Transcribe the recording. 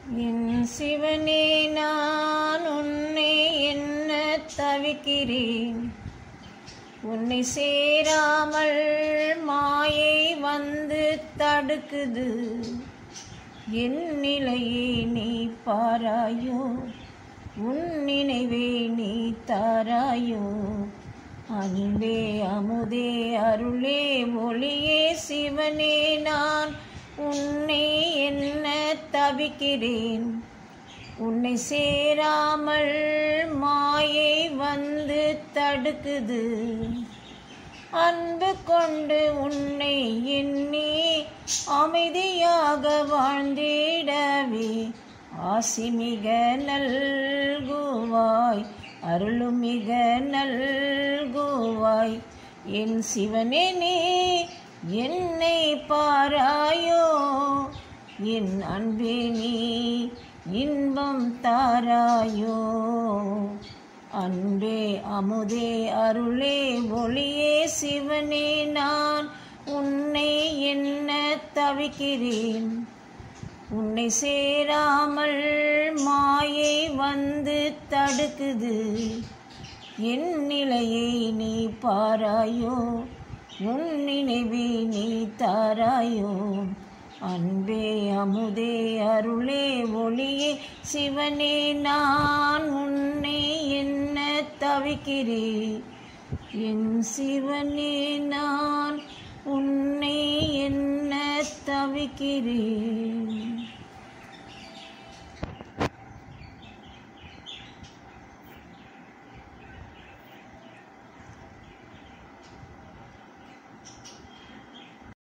என் சிவனே நான் உன்னை என்ன தவிக்கிறேன் உன்னை சேராமல் மாயை வந்து தடுக்குது என் நிலையை நீ பாராயோ உன் நினைவே நீ தாராயோ அன்பே அமுதே அருளே ஒளியே சிவனே நான் உன்னை என்ன தவிக்கிறேன் உன்னை சேராமல் மாயை வந்து தடுக்குது அன்பு கொண்டு உன்னை எண்ணி அமைதியாக வாழ்ந்திடவே ஆசி மிக நல்குவாய் அருளும் மிக நல்குவாய் என் சிவனே நீ என்னை பாராயோ என் அன்பே நீ இன்பம் தாராயோ அன்பே அமுதே அருளே ஒளியே சிவனே நான் உன்னை என்ன தவிக்கிறேன் உன்னை சேராமல் மாயை வந்து தடுக்குது என் நிலையை நீ பாராயோ உன் நினைவே நீ தாராயோ அன்பே அமுதே அருளே ஒளியே சிவனே நான் உன்னை என்ன தவிக்கிறேன் என் சிவனே நான் உன்னை என்ன தவிக்கிறேன்